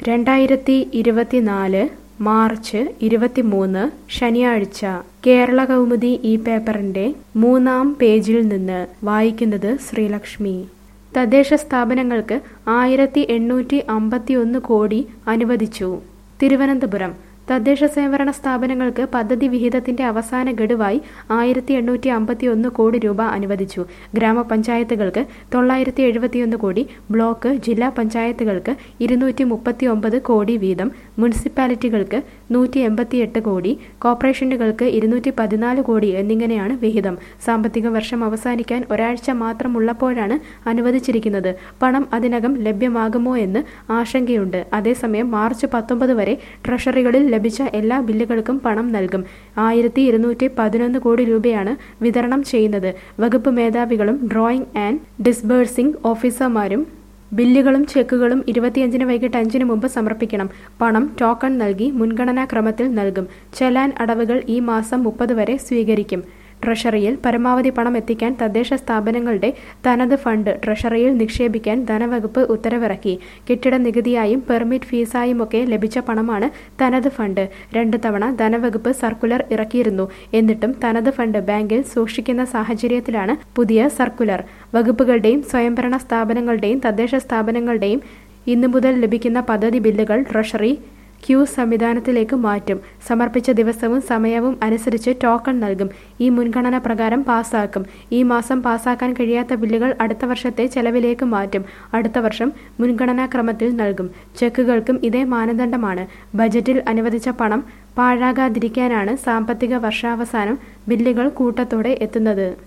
രണ്ടായിരത്തി ഇരുപത്തിനാല് മാർച്ച് ഇരുപത്തിമൂന്ന് ശനിയാഴ്ച കേരള കൗമുദി ഈ പേപ്പറിന്റെ മൂന്നാം പേജിൽ നിന്ന് വായിക്കുന്നത് ശ്രീലക്ഷ്മി തദ്ദേശ സ്ഥാപനങ്ങൾക്ക് ആയിരത്തി എണ്ണൂറ്റി അമ്പത്തിയൊന്ന് കോടി അനുവദിച്ചു തിരുവനന്തപുരം തദ്ദേശ സ്വയംഭരണ സ്ഥാപനങ്ങൾക്ക് പദ്ധതി വിഹിതത്തിന്റെ അവസാന ഗഡുവായി ആയിരത്തി എണ്ണൂറ്റി അമ്പത്തി ഒന്ന് കോടി രൂപ അനുവദിച്ചു ഗ്രാമപഞ്ചായത്തുകൾക്ക് തൊള്ളായിരത്തി എഴുപത്തിയൊന്ന് കോടി ബ്ലോക്ക് ജില്ലാ പഞ്ചായത്തുകൾക്ക് ഇരുന്നൂറ്റി മുപ്പത്തി ഒമ്പത് കോടി വീതം മുനിസിപ്പാലിറ്റികൾക്ക് നൂറ്റി എൺപത്തിയെട്ട് കോടി കോർപ്പറേഷനുകൾക്ക് ഇരുന്നൂറ്റി പതിനാല് കോടി എന്നിങ്ങനെയാണ് വിഹിതം സാമ്പത്തിക വർഷം അവസാനിക്കാൻ ഒരാഴ്ച മാത്രമുള്ളപ്പോഴാണ് അനുവദിച്ചിരിക്കുന്നത് പണം അതിനകം ലഭ്യമാകുമോ എന്ന് ആശങ്കയുണ്ട് അതേസമയം മാർച്ച് പത്തൊമ്പത് വരെ ട്രഷറികളിൽ ലഭിച്ച എല്ലാ ബില്ലുകൾക്കും പണം നൽകും ആയിരത്തി ഇരുന്നൂറ്റി പതിനൊന്ന് കോടി രൂപയാണ് വിതരണം ചെയ്യുന്നത് വകുപ്പ് മേധാവികളും ഡ്രോയിംഗ് ആൻഡ് ഡിസ്ബേഴ്സിംഗ് ഓഫീസർമാരും ബില്ലുകളും ചെക്കുകളും ഇരുപത്തിയഞ്ചിന് വൈകിട്ട് അഞ്ചിന് മുമ്പ് സമർപ്പിക്കണം പണം ടോക്കൺ നൽകി മുൻഗണനാ ക്രമത്തിൽ നൽകും ചെലാൻ അടവുകൾ ഈ മാസം മുപ്പത് വരെ സ്വീകരിക്കും ട്രഷറിയിൽ പരമാവധി പണം എത്തിക്കാൻ തദ്ദേശ സ്ഥാപനങ്ങളുടെ തനത് ഫണ്ട് ട്രഷറിയിൽ നിക്ഷേപിക്കാൻ ധനവകുപ്പ് ഉത്തരവിറക്കി കെട്ടിട നികുതിയായും പെർമിറ്റ് ഫീസായുമൊക്കെ ലഭിച്ച പണമാണ് തനത് ഫണ്ട് രണ്ട് തവണ ധനവകുപ്പ് സർക്കുലർ ഇറക്കിയിരുന്നു എന്നിട്ടും തനത് ഫണ്ട് ബാങ്കിൽ സൂക്ഷിക്കുന്ന സാഹചര്യത്തിലാണ് പുതിയ സർക്കുലർ വകുപ്പുകളുടെയും സ്വയംഭരണ സ്ഥാപനങ്ങളുടെയും തദ്ദേശ സ്ഥാപനങ്ങളുടെയും ഇന്നു മുതൽ ലഭിക്കുന്ന പദ്ധതി ബില്ലുകൾ ട്രഷറി ക്യൂ സംവിധാനത്തിലേക്ക് മാറ്റും സമർപ്പിച്ച ദിവസവും സമയവും അനുസരിച്ച് ടോക്കൺ നൽകും ഈ മുൻഗണന പ്രകാരം പാസ്സാക്കും ഈ മാസം പാസ്സാക്കാൻ കഴിയാത്ത ബില്ലുകൾ അടുത്ത വർഷത്തെ ചെലവിലേക്ക് മാറ്റും അടുത്ത വർഷം മുൻഗണനാ ക്രമത്തിൽ നൽകും ചെക്കുകൾക്കും ഇതേ മാനദണ്ഡമാണ് ബജറ്റിൽ അനുവദിച്ച പണം പാഴാകാതിരിക്കാനാണ് സാമ്പത്തിക വർഷാവസാനം ബില്ലുകൾ കൂട്ടത്തോടെ എത്തുന്നത്